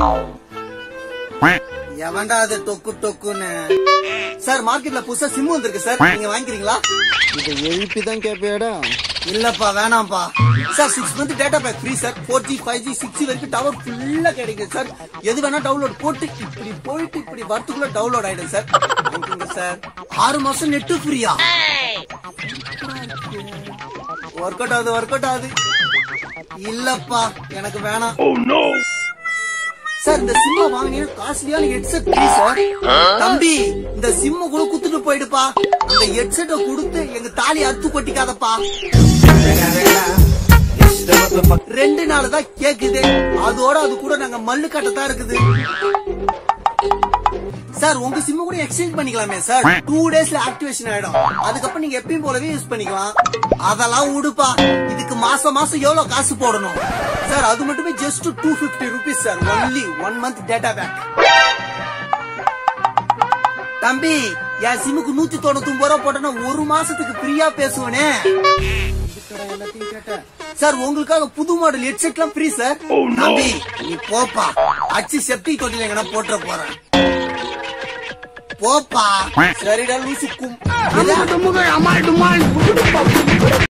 எவன்டா அது டொக்கு டொக்குன்னு சார் மார்க்கெட்ல புதுசா சிம் வந்திருக்கு சார் நீங்க வாங்கிக்கிறீங்களா இதை எழுப்பி தான் கேட்பியாடா இல்லப்பா வேணாம்ப்பா sir six month data pack free sir four G five G six G வரைக்கும் டவர் ஃபுல்லா கிடைக்கும் சார் எது வேணா டவுன்லோட் போட்டு இப்படி போயிட்டு இப்படி வரத்துக்குள்ள டவுன்லோட் ஆயிடும் சார் வாங்கிக்கோங்க சார் ஆறு மாசம் நெட்டு ஃப்ரீயா ஒர்க் அவுட் ஆகுது ஒர்க் அவுட் ஆகுது இல்லப்பா எனக்கு வேணாம் சார் இந்த சிம்ம வாங்கினீங்க காஸ்ட்லியான ஹெட்செட் ஃப்ரீ சார் தம்பி இந்த சிம்ம கூட குத்துட்டு போயிடுப்பா அந்த ஹெட்செட்டை கொடுத்து எங்க தாலி அறுத்து கொட்டிக்காதப்பா ரெண்டு நாள் தான் கேக்குது அதோட அது கூட நாங்க மல்லு கட்டத்தான் இருக்குது சார் உங்க சிம்ம கூட எக்ஸ்சேஞ்ச் பண்ணிக்கலாமே சார் டூ டேஸ்ல ஆக்டிவேஷன் ஆயிடும் அதுக்கப்புறம் நீங்க எப்பயும் போலவே யூஸ் பண்ணிக்கலாம் அதெல்லாம் உடுப்பா இதுக்கு மாசம் மாசம் எவ்வளவு காசு போடணும் சார் அது மட்டுமே just two fifty rupees sir only one month data pack தம்பி என் சிம்முக்கு நூத்தி தொண்ணூத்தி ஒன்பது ரூபா போட்டேன்னா ஒரு மாசத்துக்கு ஃப்ரீயா பேசுவனே சார் உங்களுக்காக புது மாடல் ஹெட்செட் எல்லாம் ஃப்ரீ சார் தம்பி நீ போப்பா அச்சு செப்டிக் தொட்டில எங்கன்னா போட்டுற போறேன் போப்பா சரிடா லூசு கும்